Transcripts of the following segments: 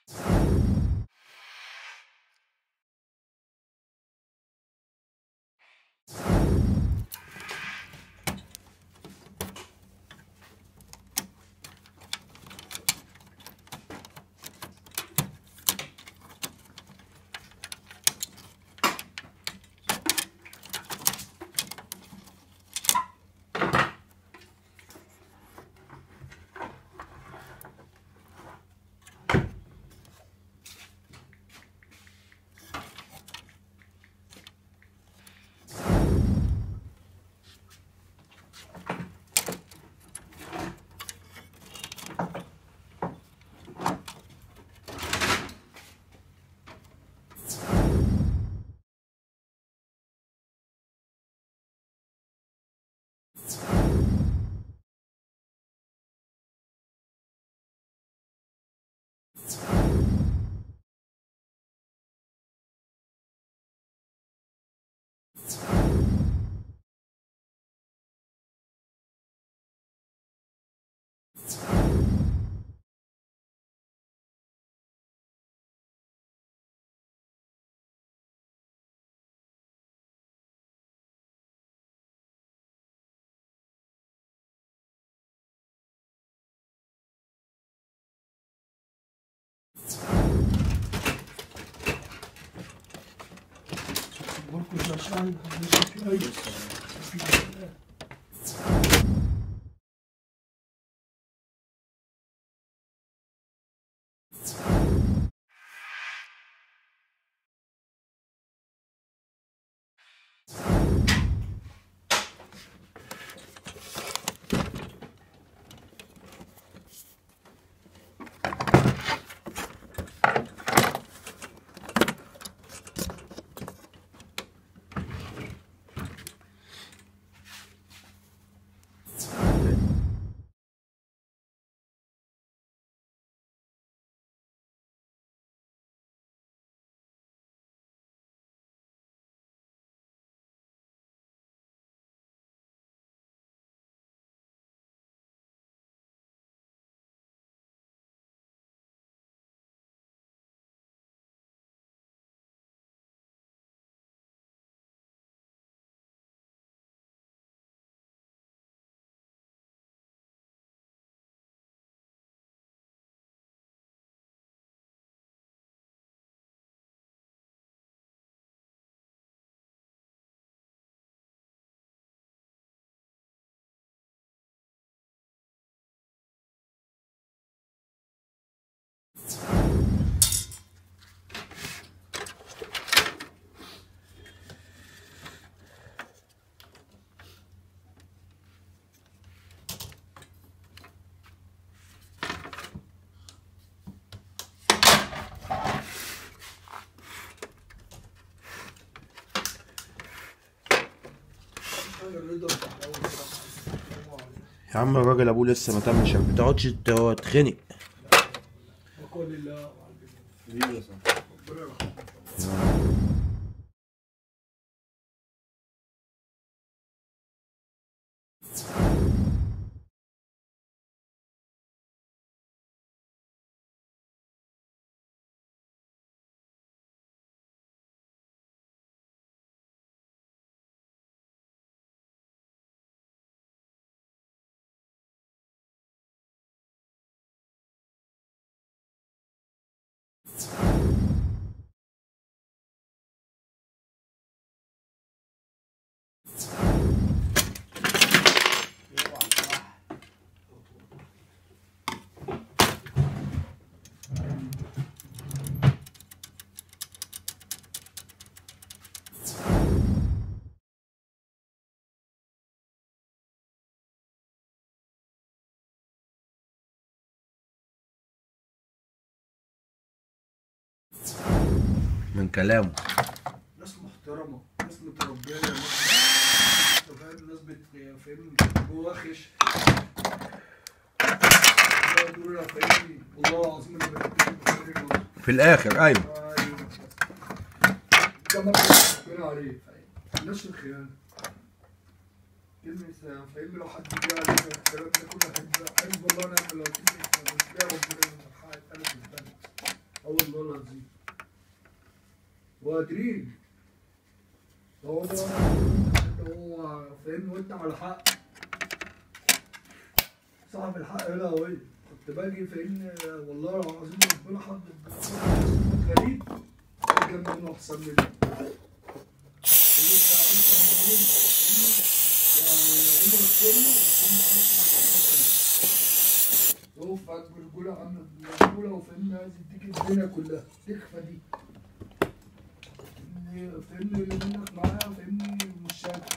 بركز عشان في أي الرضا والتحول بصراحة. برافو عليك. يا عم الراجل ابوه لسه ما تمش ما تقعدش تتخنق وقول الله وعلى ربنا يرحمه. من كلامه ناس محترمة ناس متربية ناس أنت فاهم ناس بت فاهمني جواها خش يقولوا لها فاهمني والله العظيم انا بحبك بخير الوجه. في الاخر ايوه ايوه ده ما ربنا عليه فاهم الناس الخيانة كلمة فاهمني لو حد جه عليك الكلام ده كله هيبقى حسب الله ونعم الوكيل مش لاقي ربنا من حقك انا في البلد اه والله العظيم وقادرين هو ده هو فاهمني وانت على حق صاحب الحق هنا هو كنت باجي فاهمني والله العظيم ربنا حط غريب كان منه احسن مني اللي انت عملت منهم يعني عمر كله هو فات برجولة عم برجولة وفاهمني عايز يديك الدنيا كلها تخفى دي إن فاهمني اللي منك معايا فاهمني مش شايف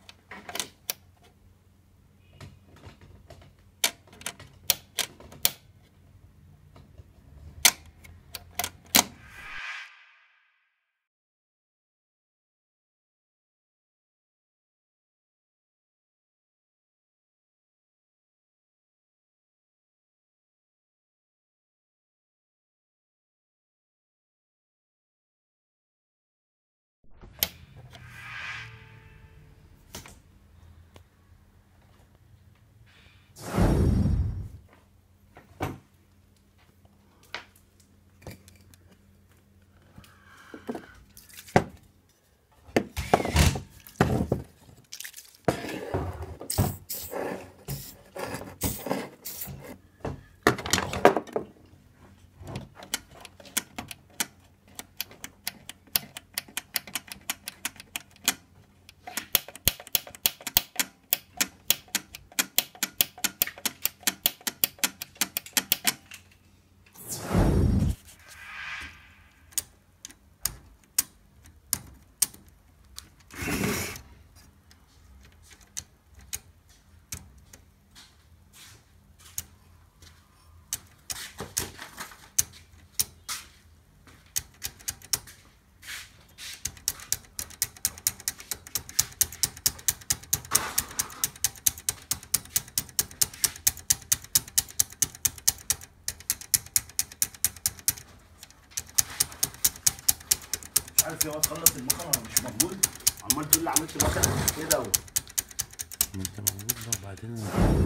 مش عارف يقعد تخلص المكنه مش موجود عمال تقول لي عملت مكنه كده و... ما انت موجود بقى وبعدين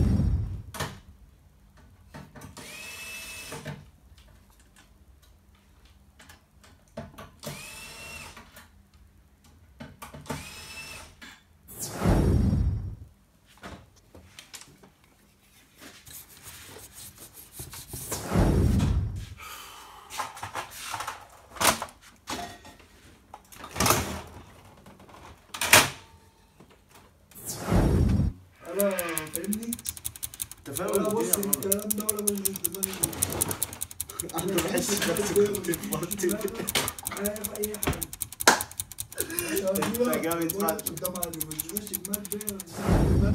انا فاهمني انت فاهم ولا بص الدنيا برضه. الكلام ده ولا من دماغي انا بحس نفسي كنت في منطقة عارف اي حاجه انت جامد فعلا. قدام علي ما تجيبش جمال بيا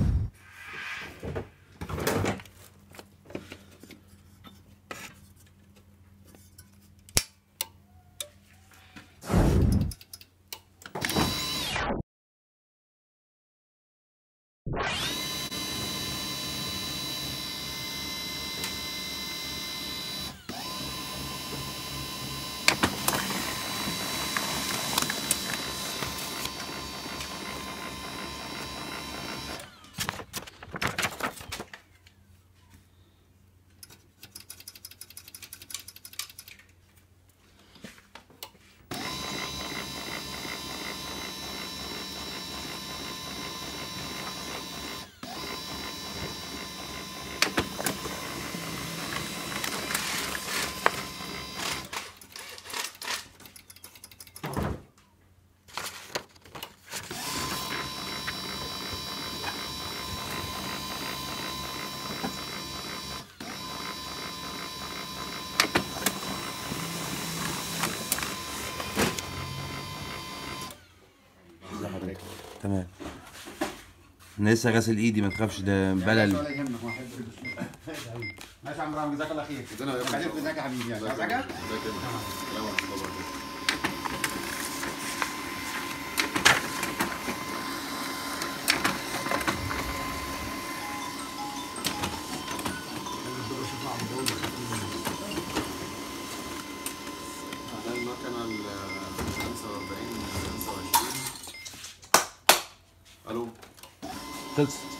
ازي حضرتك تمام انا لسه غاسل ايدي ما تخافش ده بلل ولا يهمك ما حد ماشي يا عم رامي جزاك الله خير بعدين جزاك يا حبيبي يعني عايز حاجه؟ على المكنة ال 45 25 الو خلصت